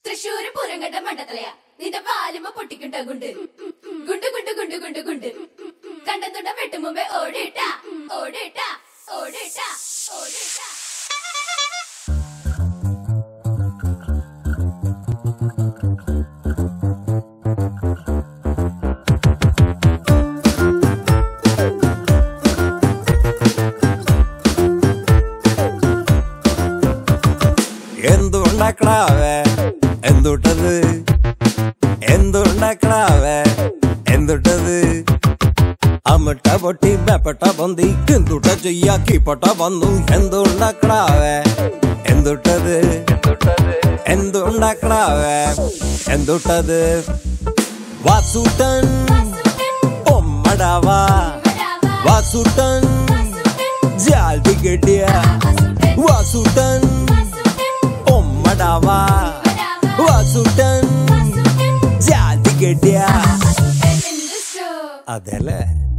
തൃശ്ശൂര് പൂരങ്കട്ട മണ്ടത്തലയാ നിന്റെ പാലുമ പൊട്ടിക്കിട്ട ഗുണ്ട് ഗുണ്ട് ഗുണ്ട് ഗുണ്ട് ഗുണ്ട് ഗുണ്ട് കണ്ടത്തുണ്ട വെട്ടു മുമ്പേ ഓടിട്ട ഓടിട്ട ഓടിട്ട ഓടിട്ട എന്തുണ്ടാക്കടാവേ എന്തുട്ടത് എന്തുണ്ടാക്കടാവേ എന്തുട്ടത് അമിട്ട പൊട്ടി ബെപ്പട്ട പൊന്തി എന്തുട്ട ചെയ്യാക്കി പൊട്ട വന്നു എന്തുണ്ടാക്കടാവേ എന്തുട്ടത് എന്തുണ്ടാക്കടാവേ എന്തുട്ടത് വാസൂട്ടൻ ഒമ്മടാവാ വാസൂട്ടൻ ജാൽതി കെട്ടിയ വാസൂട്ടൻ ഒമ്മടാവാ വാസൂട്ടൻ ജാതി കെട്ടിയ അതല്ലേ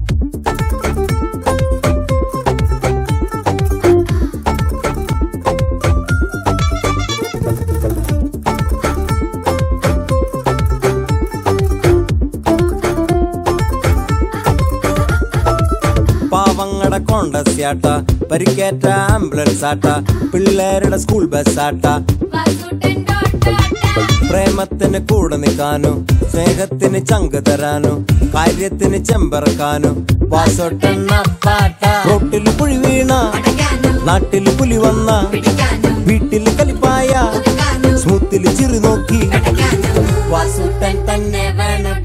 പാവങ്ങടെ കോണ്ടസ്യാട്ട പരിക്കേറ്റ ആംബുലൻസ് ആട്ട പിള്ളേരുടെ സ്കൂൾ ബസ് ആട്ട പ്രേമത്തിന് കൂടെ നിൽക്കാനും സ്നേഹത്തിന് ചങ്ക് തരാനും കാര്യത്തിന് ചെമ്പറക്കാനും വാസോട്ടെണ്ണ പാട്ട റോട്ടില് കുഴി വീണ നാട്ടില് പുലി വന്ന വീട്ടില് കലിപ്പായ സ്മൂത്തില് ചിറി നോക്കി വാസൂട്ടൻ തന്നെ വേണം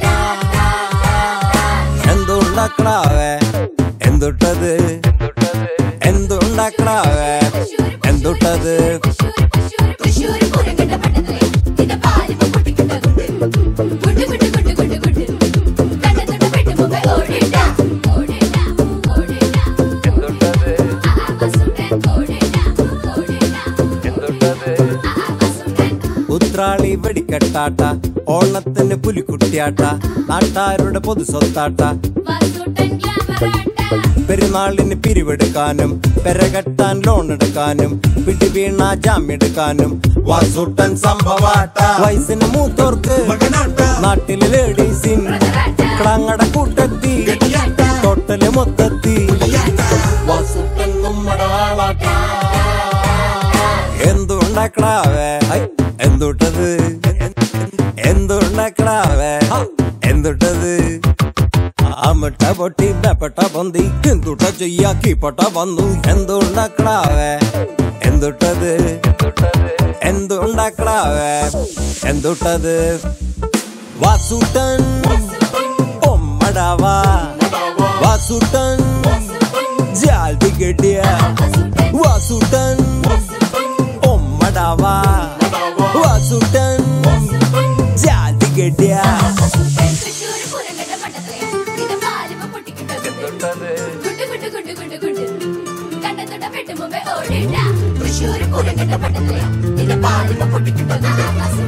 എന്തുണ്ടാക്കടാവേ എന്തുട്ടത് എന്തുണ്ടാക്കടാവേ എന്തുട്ടത് തൃശ്ശൂര് പൂരങ്കട്ട മണ്ടത്തലയാ നിന്റെ പാലുമ പൊട്ടിക്കിട്ട ഗുണ്ട് ഗുണ്ട് ഗുണ്ട് ഗുണ്ട് ഗുണ്ട് ഗുണ്ട് കണ്ടത്തുണ്ട വെട്ടു മുമ്പേ ഓടിട്ട ഓടിട്ട ഓടിട്ട ആ വസുട്ടൻ ഓടിട്ട ഓടിട്ട ഉത്രാളി വെടിക്കെട്ടാട്ട ഓണത്തിന് പുലിക്കുട്ടിയാട്ട നാട്ടാരുടെ പൊതു സ്വത്താട്ട വസുട്ടൻ ഗ്ലാമറാട്ട പെരുന്നാളിന് പിരിവെടുക്കാനും പെരകെട്ടാൻ ലോൺ എടുക്കാനും പിടിവീണ ജാമ്യെടുക്കാനും വാസൂട്ടൻ സംഭവാട്ട വയസ്സിന് മൂത്തോർക്ക് നാട്ടിലെ ലേഡീസിൻ ക്ലാങ്ങട കൂട്ടത്തി ടോട്ടല് മൊത്തത്തി വാസൂട്ടൻ നമ്മുടെ ആളാട്ട എന്തുണ്ടാക്കടാവേ ഹൈ, എന്തുട്ടത് എന്തുണ്ടാക്കടാവേ ഹ, എന്തുട്ടത് അമിട്ട പൊട്ടി ബെപ്പട്ട പൊന്തി എന്തുട്ട ചെയ്യാക്കി പൊട്ട വന്നു എന്തുണ്ടാക്കടാവേ എന്തുട്ടത് എന്തുണ്ടാക്കടാവേ എന്തുട്ടത് വാസൂട്ടൻ ഒമ്മടാവാ വാസൂട്ടൻ ജാൽതി കെട്ടിയ വാസൂട്ടൻ ഒമ്മടാവാ വാസൂട്ടൻ ജാതി കെട്ടിയ തൃശ്ശൂര് പൂരങ്കട്ട മണ്ടത്തലയാ നിന്റെ പാലുമ പൊട്ടിക്കിട്ട ഗുണ്ട് ഗുണ്ട് ഗുണ്ട് ഗുണ്ട് ഗുണ്ട് കണ്ടത്തുണ്ട വെട്ടു മുമ്പേ ഓടിട്ട തൃശ്ശൂര് പൂരങ്കട്ട മണ്ടത്തലയാ നിന്റെ പാലുമ പൊട്ടിക്കിട്ട